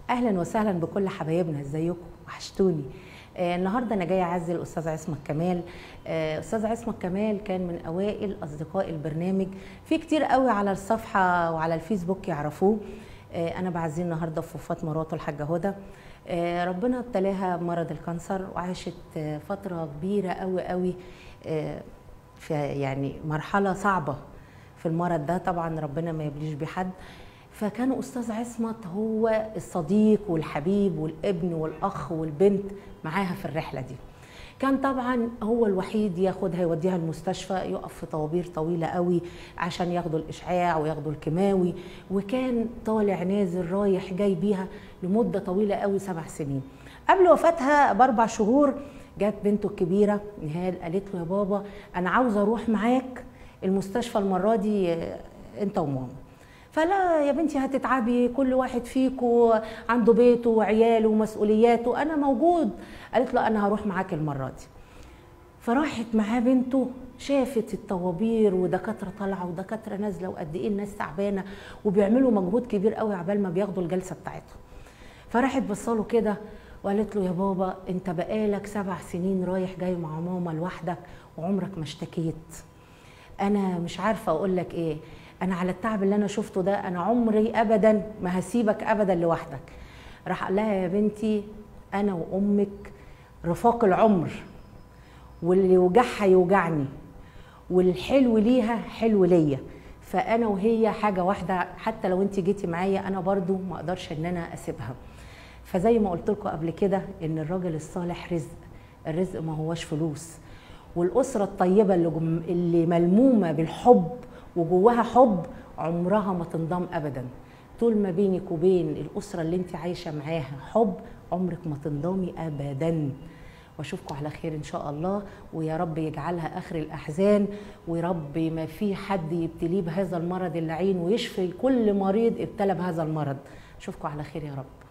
اهلا وسهلا بكل حبايبنا ازيكم وحشتوني آه النهارده انا جايه اعزي الاستاذ عصمت كمال آه استاذ عصمت كمال كان من اوائل اصدقاء البرنامج في كتير قوي على الصفحه وعلى الفيسبوك يعرفوه آه انا بعزيه النهارده في وفاه مراته الحاجه هدى آه ربنا ابتلاها بمرض الكانسر وعاشت آه فتره كبيره قوي قوي آه في يعني مرحله صعبه في المرض ده طبعا ربنا ما يبليش بحد فكان استاذ عصمت هو الصديق والحبيب والابن والاخ والبنت معاها في الرحله دي كان طبعا هو الوحيد ياخدها يوديها المستشفى يقف في طوابير طويله قوي عشان ياخدوا الاشعاع وياخدوا الكيماوي وكان طالع نازل رايح جاي بيها لمده طويله قوي سبع سنين قبل وفاتها باربع شهور جت بنته الكبيره نهال قالت له يا بابا انا عاوزه اروح معاك المستشفى المره دي انت وماما فلا يا بنتي هتتعبي كل واحد فيكم عنده بيته وعياله ومسؤولياته انا موجود قالت له انا هروح معاك المره دي فراحت معاه بنته شافت الطوابير ودكاتره طالعه ودكاتره نازله وقد ايه الناس تعبانه وبيعملوا مجهود كبير قوي عبال ما بياخدوا الجلسه بتاعتهم فراحت بصاله كده وقالت له يا بابا انت بقالك سبع سنين رايح جاي مع ماما لوحدك وعمرك ما اشتكيت انا مش عارفه اقول لك ايه انا على التعب اللي انا شفته ده انا عمري ابدا ما هسيبك ابدا لوحدك راح قال لها يا بنتي انا وامك رفاق العمر واللي يوجعها يوجعني والحلو ليها حلو ليا فانا وهي حاجه واحده حتى لو انت جيتي معايا انا برضو ما اقدرش ان انا اسيبها فزي ما قلت لكم قبل كده ان الراجل الصالح رزق الرزق ما هوش فلوس والاسره الطيبه اللي, جم... اللي ملمومه بالحب وجواها حب عمرها ما تنضم ابدا طول ما بينك وبين الاسره اللي انت عايشه معاها حب عمرك ما تنضمي ابدا واشوفكم على خير ان شاء الله ويا رب يجعلها اخر الاحزان ويا رب ما في حد يبتليه بهذا المرض اللعين ويشفي كل مريض ابتلى بهذا المرض اشوفكم على خير يا رب